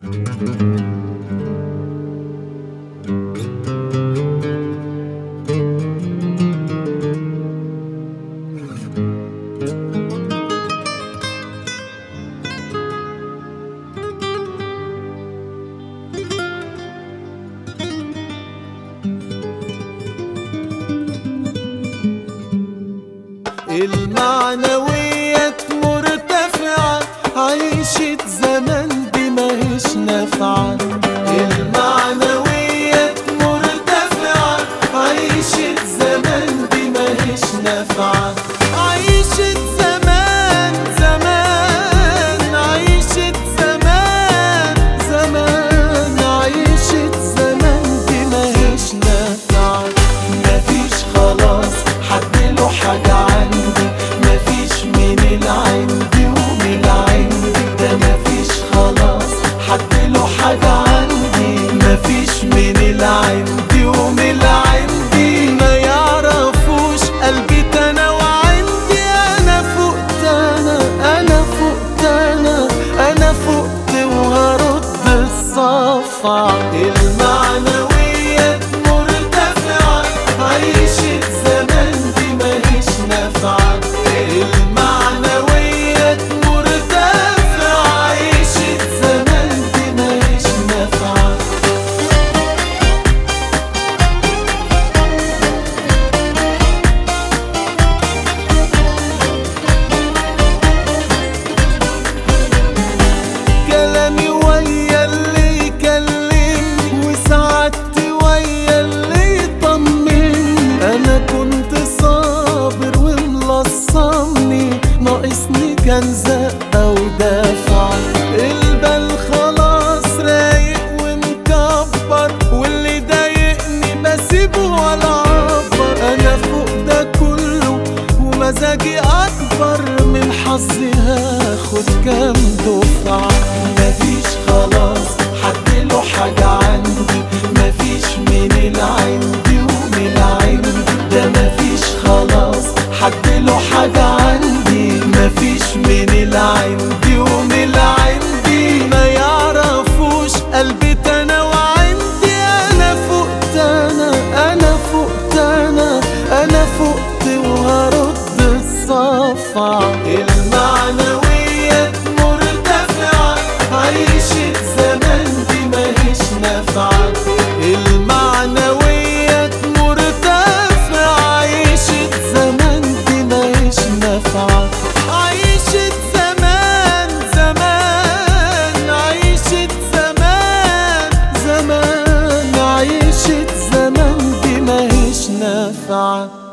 المعنويات مرتفعة عيشة زمان دي ماهيش نافعة المعنويات مرتفعة عيشة زمان دي ماهيش نافعة عيشة زمان زمان عيشة زمان زمان عيشة زمان دي ماهيش نافعة مفيش خلاص حد له حاجة عندي مفيش من العندي ومن العندي ده مفيش خلاص حد له حاجة عندي مفيش من العندي ومن العندي ما يعرفوش قلبي انا وعندي انا فقت انا انا فقت انا انا فقت وهرد الصفع المعنويات مرتفعة عيشة زمان دي ماهيش نافعة المعنويات مرتفعة عيشة زمان دي ماهيش نافعة كلامي ويا اللي يكلم وسعادتي ويا اللي يطمن انا كنت صابر وملصمني ناقصني كان زقه ودافع البال خلاص رايق ومكبر واللي ضايقني بسيبه ولا عبر انا فوق ده كله ومزاجي اكبر من حظي هاخد كام دفعه مفيش خلاص حد له حاجه عندي مفيش من العندي ومن العندي ده مفيش خلاص حد له حاجه عندي مفيش من العندي ومن العندي ما يعرفوش قلبي انا وعندي انا فقت انا انا فقت انا انا فقت وهرد الصفع المعنويات مرتفعة عيشة زمان دي ماهيش نافعة المعنويات مرتفعة عيشة زمان دي ماهيش نافعة عيشة زمان زمان عيشة زمان زمان عيشة زمان دي ماهيش نافعة